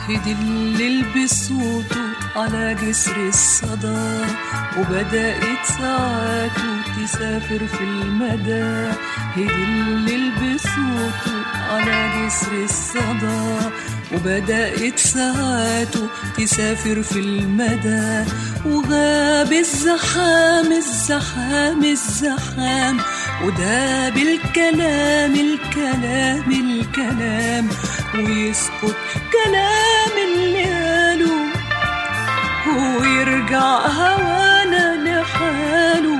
هدي الليل بصوته على جسر الصدى وبدأت ساعاته تسافر في المدى هدي الليل بصوته على جسر الصدى وبدأت ساعاته تسافر في المدى وغاب الزحام الزحام الزحام وداب الكلام الكلام الكلام ويسكت كلام اللي قاله ويرجع هوانا لحاله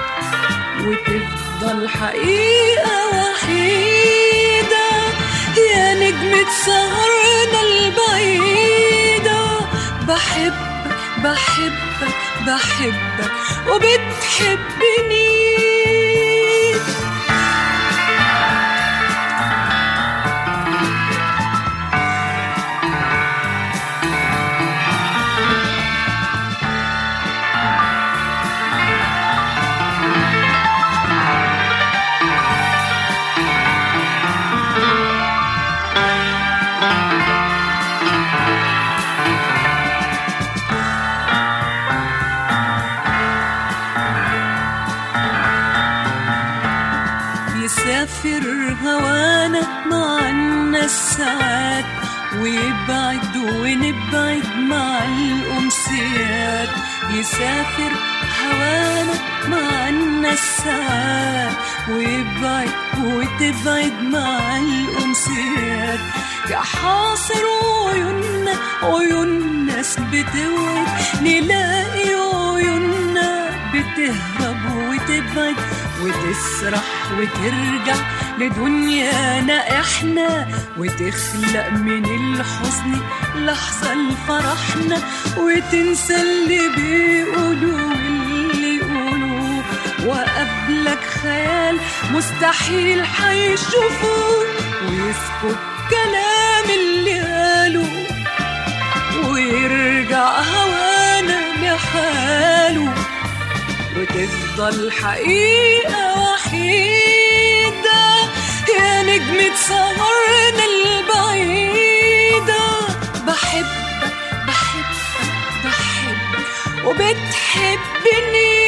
وتفضل حقيقة وحيدة يا نجمة سهرنا البعيدة بحبك بحبك بحبك وبتحبني يسافر هوانا معنا الساعات ويبعد ونبعد مع الأمسيات يسافر هوانا معنا الساعات ويبعد وتبعد مع الأمسيات يا حاصر عيوننا عيون ناس بتوعد نلاقي عيوننا بتهرب وتبعد وتسرح وترجع لدنيانا احنا وتخلق من الحزن لحظة لفرحنا وتنسى اللي بيقولوا واللي يقولوا وقبلك خيال مستحيل حيشوفوه ويسكت كلام اللي قالوا ويرجع هوانا لحاله وتفضل حقيقة وحيدة يا نجمة سهرنا البعيدة بحبك بحبك بحبك وبتحبني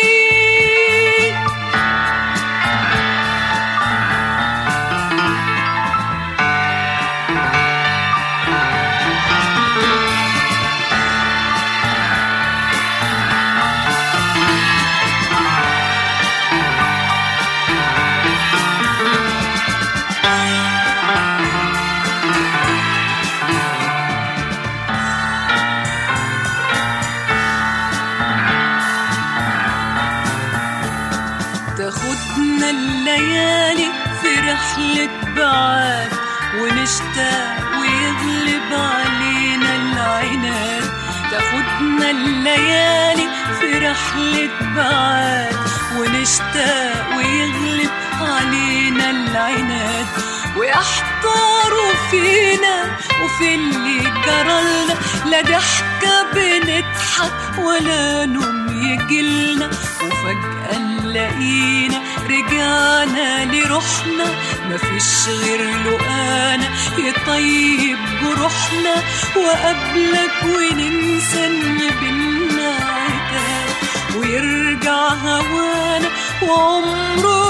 تاخدنا الليالي في رحلة بعاد ونشتاق ويغلب علينا العناد تاخدنا الليالي في رحلة بعاد ونشتاق ويغلب علينا العناد ويحتاروا فينا وفي اللي جرالنا لا ضحكة بنضحك ولا نوم يجيلنا وفجأة نلاقينا رجعنا لروحنا مفيش غير لقانا يطيب جروحنا وقبلك وننسى ان بينا عتاب ويرجع هوانا وعمره